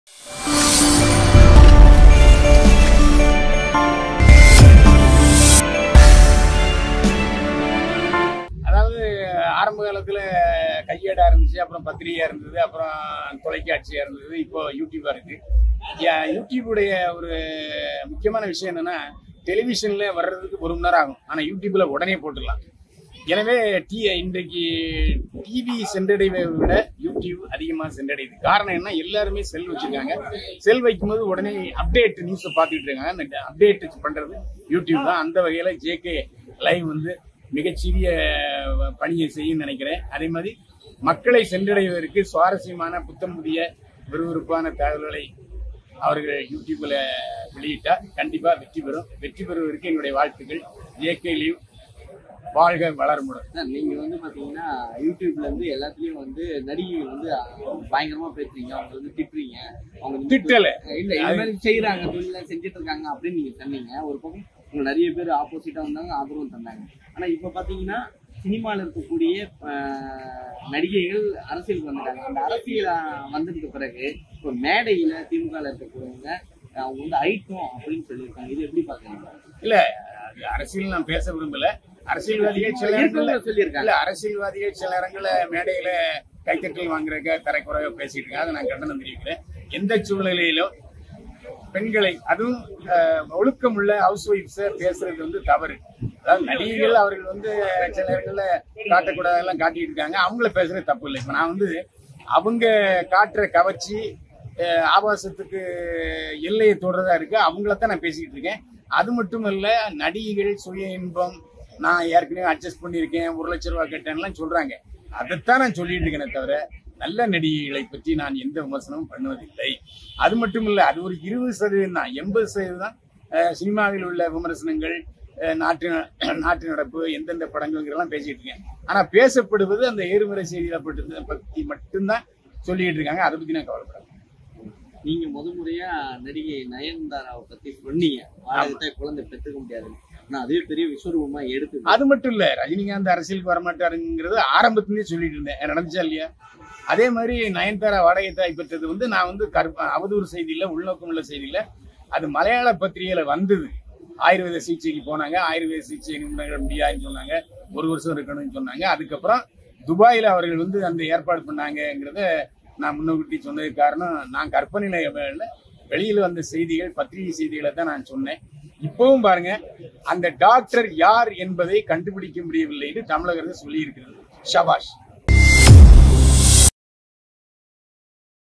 அதாவது ஆரம்ப காலத்துல கையேடா இருந்துச்சு அப்புறம் பத்திரிகையா இருந்தது அப்புறம் தொலைக்காட்சியா இருந்தது இப்போ யூடியூபா இருக்கு யா- யூடியூபுடைய ஒரு முக்கியமான விஷயம் என்னன்னா டெலிவிஷன்ல வர்றதுக்கு ஒரு மணி நேரம் ஆகும் ஆனா யூடியூப்ல உடனே போட்டுடலாம் எனவே டி இன்றைக்கு டிவி சென்றடைவை விட யூடியூப் அதிகமா சென்றடையுது காரணம் என்ன எல்லாருமே செல் வச்சிருக்காங்க செல் வைக்கும்போது உடனே அப்டேட் நியூஸ் பார்த்துட்டு இருக்காங்க அந்த அப்டேட் பண்றது யூடியூப் தான் அந்த வகையில ஜேகே லைவ் வந்து மிகச்சிறிய பணியை செய்யும் நினைக்கிறேன் அதே மாதிரி மக்களை சென்றடைவதற்கு சுவாரஸ்யமான புத்தம் புதிய விறுவிறுப்பான தகவல்களை அவர்கள் யூடியூப்ல வெளியிட்டா கண்டிப்பா வெற்றி பெறும் வெற்றி பெறுவதற்கு என்னுடைய வாழ்த்துக்கள் ஜேகே லீவ் வாழ்க வளர்முடன் சார் நீங்க வந்து பாத்தீங்கன்னா யூடியூப்ல இருந்து எல்லாத்துலயும் வந்து நடிகை வந்து பயங்கரமா பேசுறீங்க அவங்க வந்து திட்டுறீங்க அவங்க வந்து- திட்டல. இல்ல இந்த மாதிரி செய்யறாங்க தொழில செஞ்சுட்டு இருக்காங்க அப்படின்னு நீங்க சொன்னீங்க ஒரு பக்கம் உங்க நிறைய பேர் ஆப்போசிட்டா வந்தாங்க ஆதரவும் தந்தாங்க ஆனா இப்ப பாத்தீங்கன்னா சினிமால இருக்கக்கூடிய ஆஹ், நடிகைகள் அரசியலுக்கு வந்துட்டாங்க அந்த அரசியல் ஆஹ், வந்ததுக்கு பிறகு இப்ப மேடையில திமுக இருக்கக்கூடியவங்க அவங்க வந்து ஐட்டம் அப்படின்னு சொல்லியிருக்காங்க இது எப்படி பாக்குறீங்க இல்ல அது அரசியல் நான் பேச விரும்பல அரசியல்வாதிகள் சில இடங்கள்ல இருக்கவங்க சொல்லியிருக்காங்க இல்ல அரசியல்வாதிகள் சில இடங்கள்ல மேடையில கைத்தட்டல் வாங்குறக்க தரைக்குறைவா பேசிட்டு இருக்காங்க அதை நான் கண்டனம் தெரிவிக்கிறேன் எந்த சூழ்நிலையிலும் பெண்களை அதுவும் அஹ், ஒழுக்கமுள்ள ஹவுஸ் ஒய்ஃப்ஸ பேசுறது வந்து தவறு அதாவது நடிகைகள் அவர்கள் வந்து சில இடங்கள்ல காட்டக்கூடாதெல்லாம் காட்டிட்டு இருக்காங்க அவங்கள பேசுறது தப்பு இல்லை இப்ப நான் வந்து அவங்க காட்டுற கவர்ச்சி அஹ், ஆபாசத்துக்கு எல்லையை தொடுறதா இருக்கு அவங்கள நான் பேசிக்கிட்டு இருக்கேன் அது மட்டும் இல்ல நடிகைகள் சுய இன்பம் நான் ஏற்கனவே அட்ஜஸ்ட் பண்ணியிருக்கேன் ஒரு லட்ச ரூபாய் கட்டேன்லாம் சொல்றாங்க அதைத்தான் நான் சொல்லிட்டு இருக்கேனே தவிர நல்ல நடிகைகளை பற்றி நான் எந்த விமர்சனமும் பண்ணுவதில்லை அது மட்டும் இல்ல அது ஒரு இருபது சதவீதம் தான் எண்பது சதவீதம் தான் அஹ், சினிமாவில் உள்ள விமர்சனங்கள் அஹ், நாட்டு நாட்டு நடப்பு எந்தெந்த படங்கள்ங்கிறதெல்லாம் பேசிட்டு இருக்கேன் ஆனா பேசப்படுவது அந்த ஏறுமுறை செய்திகளை பற்றி பத்தி மட்டும்தான் சொல்லிட்டு இருக்காங்க அதை பத்தி நான் கவலைப்படல நீங்க முத முறையா நடிகை நயன்தாராவை பத்தி சொன்னீங்க வாடகத்தை குழந்தை பெற்றுக்க முடியாது ஆனா அதே பெரிய விஸ்வரூபமா எடுத்து அது மட்டும் இல்ல ரஜினிகாந்த் அரசியலுக்கு வரமாட்டாருங்கிறது ஆரம்பத்திலேயே சொல்லிட்டு இருந்தேன் நடந்துச்சா இல்லையா அதே மாதிரி நயன்தாரா வாடகை தாய் பெற்றது வந்து நான் வந்து கற்ப அவதூறு செய்தியில உள்நோக்கம் உள்ள செய்தியில அது மலையாள பத்திரிகையில வந்தது ஆயுர்வேத சிகிச்சைக்கு போனாங்க ஆயுர்வேத சிகிச்சை நிபுணர்கள் முடியாதுன்னு சொன்னாங்க ஒரு வருஷம் இருக்கணும்னு சொன்னாங்க அதுக்கப்புறம் துபாயில அவர்கள் வந்து அந்த ஏற்பாடு பண்ணாங்கங்கிறத நான் முன்னக்கூட்டி சொன்னதுக்கு காரணம் நான் கற்பனையில இல்ல, வெளியில வந்த செய்திகள் பத்திரிகை செய்திகளை தான் நான் சொன்னேன் இப்பவும் பாருங்க அந்த டாக்டர் யார் என்பதை கண்டுபிடிக்க முடியவில்லை என்று தமிழக அரசு சொல்லி இருக்கிறது ஷபாஷ்